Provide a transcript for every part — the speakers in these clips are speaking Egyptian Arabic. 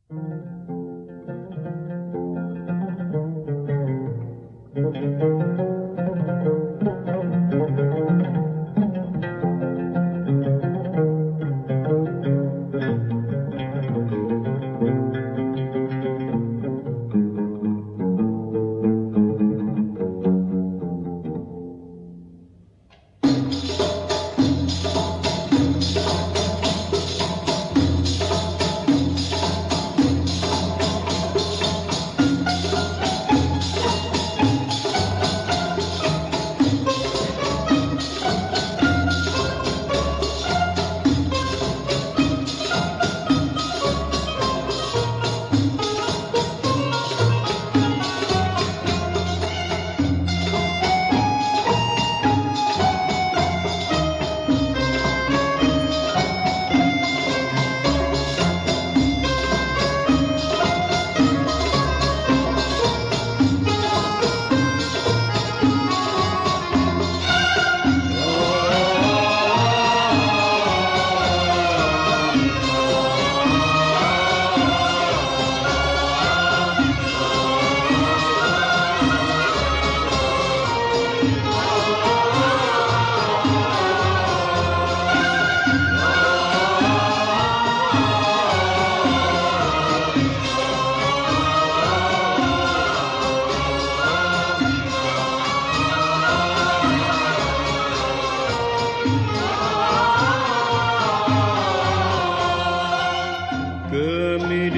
كامل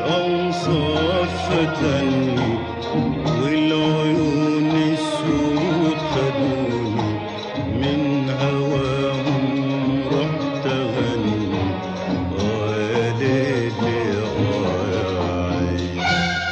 الأوصاف فتني والعيون السود خدوني من هواهم رحت أغني آه يا ليلي آه يا عيني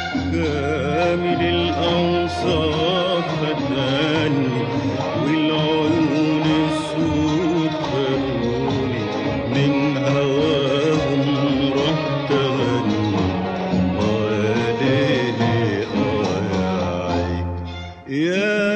كامل الأوصاف فتني والعيون السود خدوني من هواهم رحت أغني آه يا ليلي آه يا عيني يا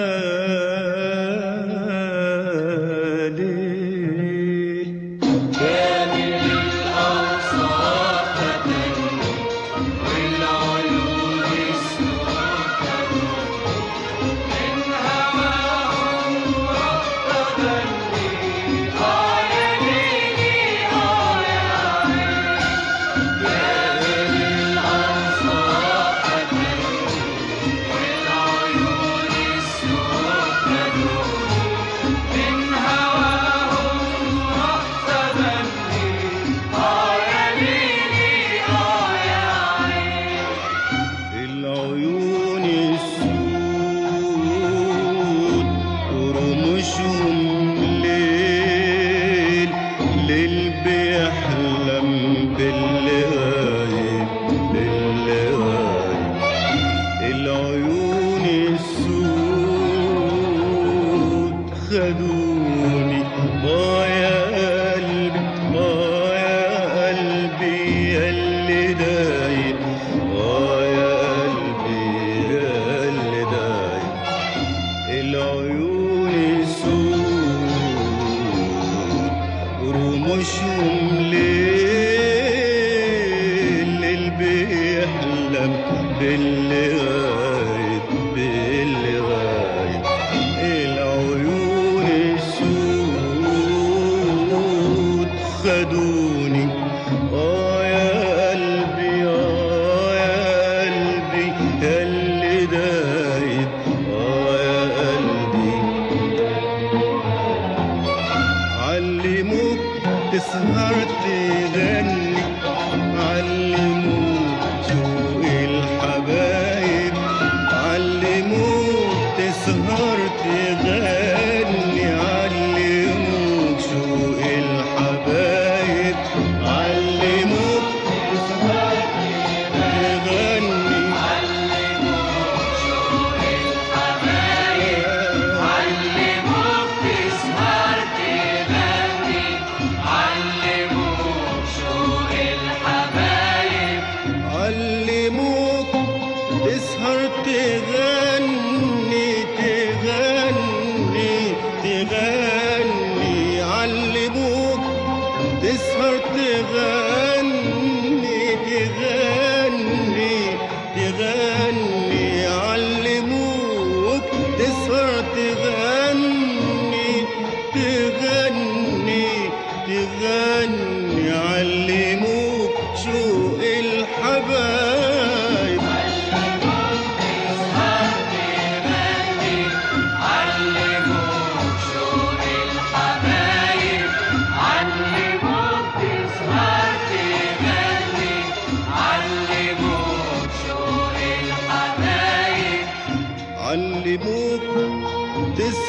ليل كامل الأوصاف فتني والعيون السود من هواهم رحت أغني آه يا ليلي آه يا عيني كامل الأوصاف فتني والعيون السود من هواهم رحت أغني آه يا ليلي آه يا عيني العيون السود ورموشهم ليل ليل بيحلم باللي غايب باللي غايب العيون السود خدوني اه يا قلبي اه يا قلبي يا اللي دايب اه يا قلبي يا اللي دايب العيون السود ورموشهم ليل اللي بيحلم باللي غايب باللي غايب العيون السود خدوني اه يا قلبي اه يا قلبي يا اللي دايب اه يا قلبي علموك تسهر تغني علموك سوق الحبايب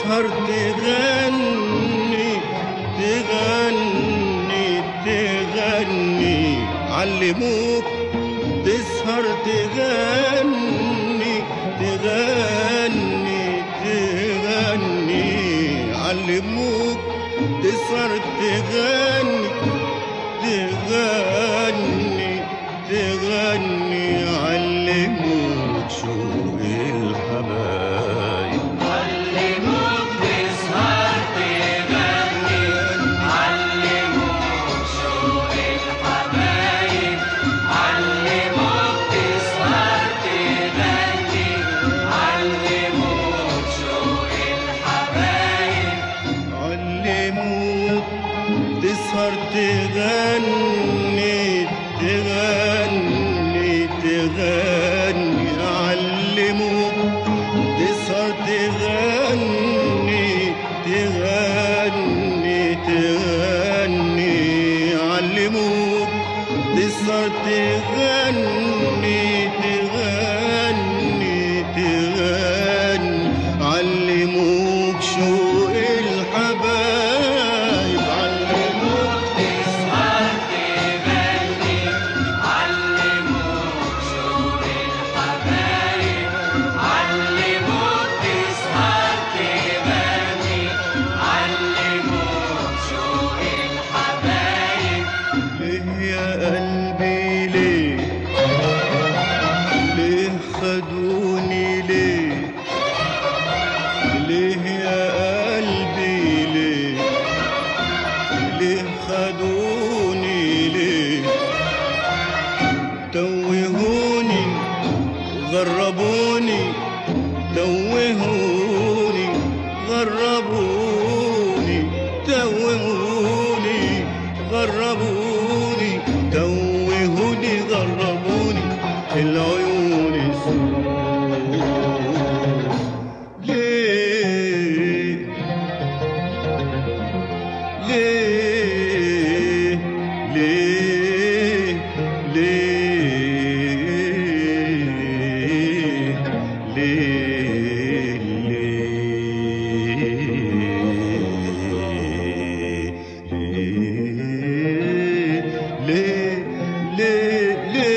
تسهر تغني تغني تغني علموك تسهر تغني تغني تغني علموك تسهر تغني تغني تغني علموك شوق الحبايب علموك تسهر تغني علموك شوق الحبايب علموك تسهر تغني علموك شوق الحبايب علموك تسهر تغني تغني تغني علموك تسهر تغني تغني تغني علموك تسهر تغني تغني تغني علموك شوق الحبايب علموك تسهر تغني علموك شوق الحبايب علموك تسهر تغني علموك شوق الحبايب ليه يا قلبي ليه ليه خدوني ليه ليه يا قلبي ليه ليه خدوني ليه توهوني غربوني توهوني غربوني توهوني غربوني توهوني غربوني العيون السود ليه ليه ليه ليه ليه ليه ليه ليه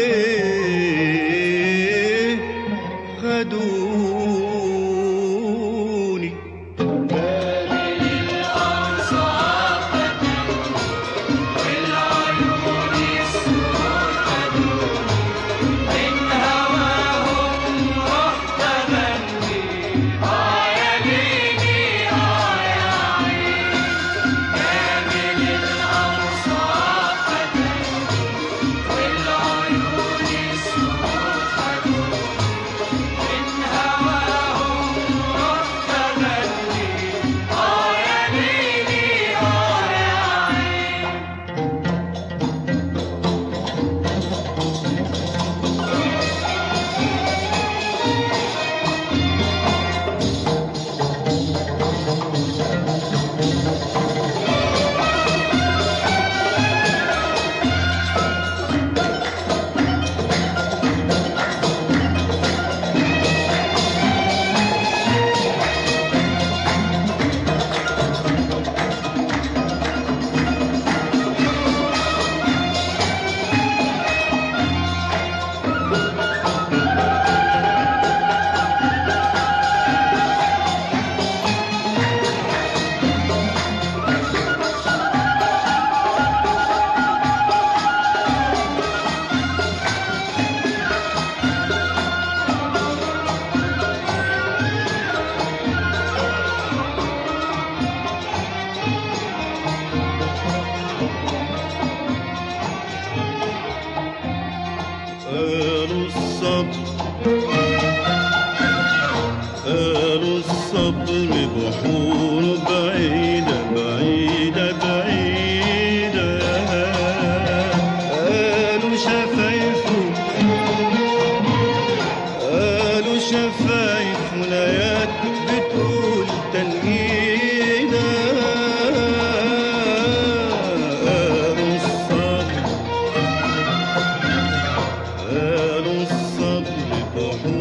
ليه خدوني الأنصاف والعيون السود خدوني من هواهم رحت أغني آه يا ليلي آه يا عيني كامل الأنصاف خدوني والعيون السود خدوني من هواهم رحت أغني آه يا ليلي آه يا عيني قالوا الصبر قالوا الصبر بحور بعيدة بعيدة بعيدة قالوا شفايفه قالوا شفايف ولايات بتقول تنقيدة قالوا الصبر قالوا الصبر بحور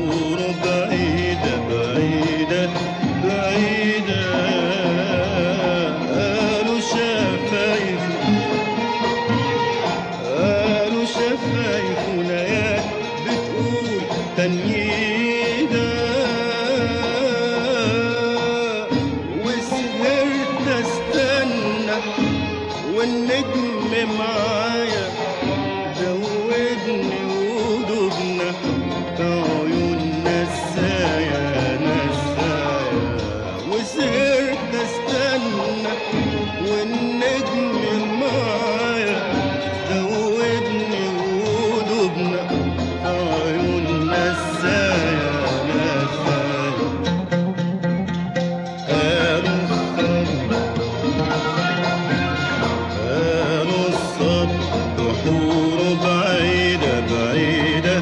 شفايف ونيات بتقول تنيدا وسهرت استنى والنجم معايا زودني ودوبنا عيون نسايا نسايا وسهرت استنى والنجم معايا زودني ودوبنا عيون نسايا نسايا قالوا الصبر قالوا الصبر بحور بعيدة بعيدة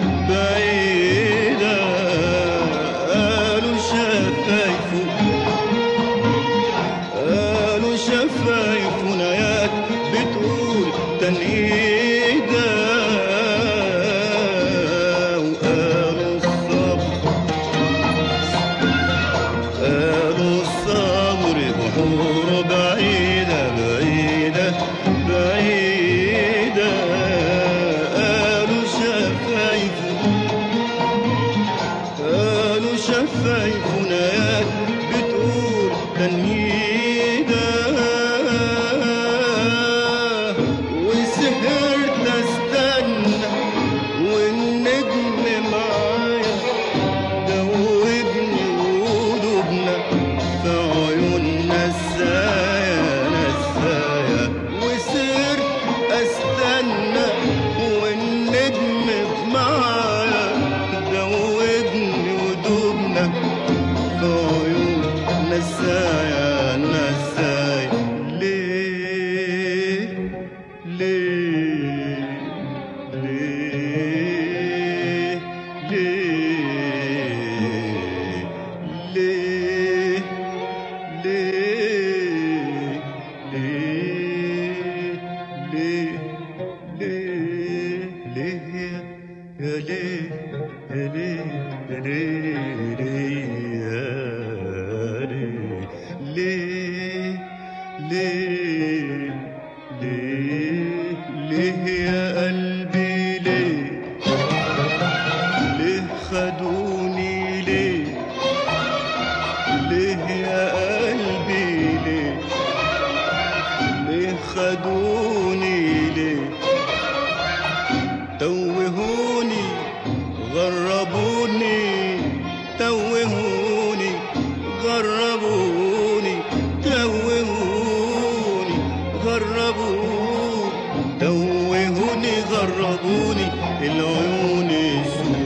بعيدة قالوا شفايفه قالوا شفايف نيات بتقول تنهيدة وقالوا الصبر قالوا الصبر بحور بعيدة بعيدة بعيدة قالوا شفايفه قالوا شفايف نيات بتقول تنهيدة وسهرت استنى والنجم معايا دوبني ودوبنا في عيون نسايا نسايا وسرت استنى والنجم معايا دوبني ودوبنا في عيون نسايا نسايا ليه ليه ليه ليه ليه ليه ليه ليه ليه ليه يا ليه يا ليه يا ليه يا ليه ليه ليه ليه ليه يا قلبي ليه ليه خدوني ليه ليه يا قلبي ليه ليه خدوني ليه توهوني غربوني توهوني غربوني توهوني غربوني توهوني غربوني العيون السود